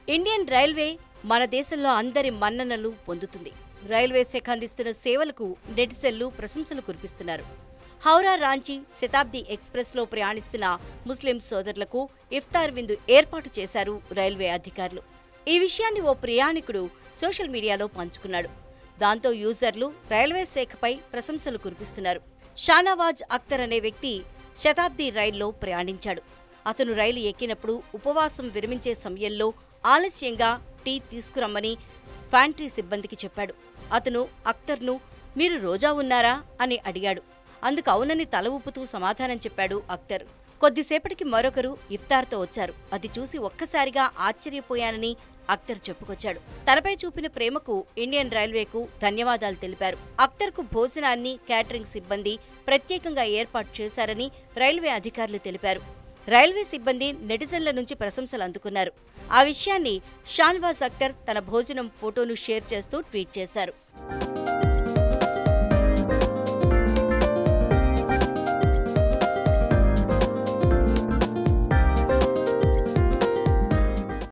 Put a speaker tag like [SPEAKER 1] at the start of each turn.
[SPEAKER 1] Indian railway మన దేశంలో అందరి మన్ననలు పొందుతుంది రైల్వే శాఖ అందిస్తున్న సేవలకు నెటిజన్లు ప్రశంసలు కురిపిస్తున్నారు హౌరా రాంచీ శతాబ్ది ఎక్స్ప్రెస్లో ప్రయాణిస్తున్న ముస్లిం సోదరులకు ఇఫ్తార్ విందు ఏర్పాటు చేశారు రైల్వే అధికారులు ఈ విషయాన్ని ఓ ప్రయాణికుడు సోషల్ మీడియాలో పంచుకున్నాడు దాంతో యూజర్లు రైల్వే శాఖపై ప్రశంసలు కురిపిస్తున్నారు షానవాజ్ అఖ్తర్ అనే వ్యక్తి శతాబ్ది రైల్లో ప్రయాణించాడు అతను రైలు ఎక్కినప్పుడు ఉపవాసం విరమించే సమయంలో ఆలస్యంగా టీ తీసుకురమ్మని ఫ్యాంట్రీ సిబ్బందికి చెప్పాడు అతను అఖ్తర్ను మీరు రోజా ఉన్నారా అని అడిగాడు అందుకు అవునని తల ఊపుతూ సమాధానం చెప్పాడు అఖ్తర్ కొద్దిసేపటికి మరొకరు ఇఫ్తార్తో వచ్చారు అది చూసి ఒక్కసారిగా ఆశ్చర్యపోయానని అఖ్తర్ చెప్పుకొచ్చాడు తనపై చూపిన ప్రేమకు ఇండియన్ రైల్వేకు ధన్యవాదాలు తెలిపారు అఖ్తర్కు భోజనాన్ని క్యాటరింగ్ సిబ్బంది ప్రత్యేకంగా ఏర్పాటు చేశారని రైల్వే అధికారులు తెలిపారు రైల్వే సిబ్బంది నెటిజన్ల నుంచి ప్రశంసలు అందుకున్నారు ఆ విషయాన్ని షాన్వాజ్ అఖ్తర్ తన భోజనం ఫోటోను షేర్ చేస్తూ ట్వీట్ చేశారు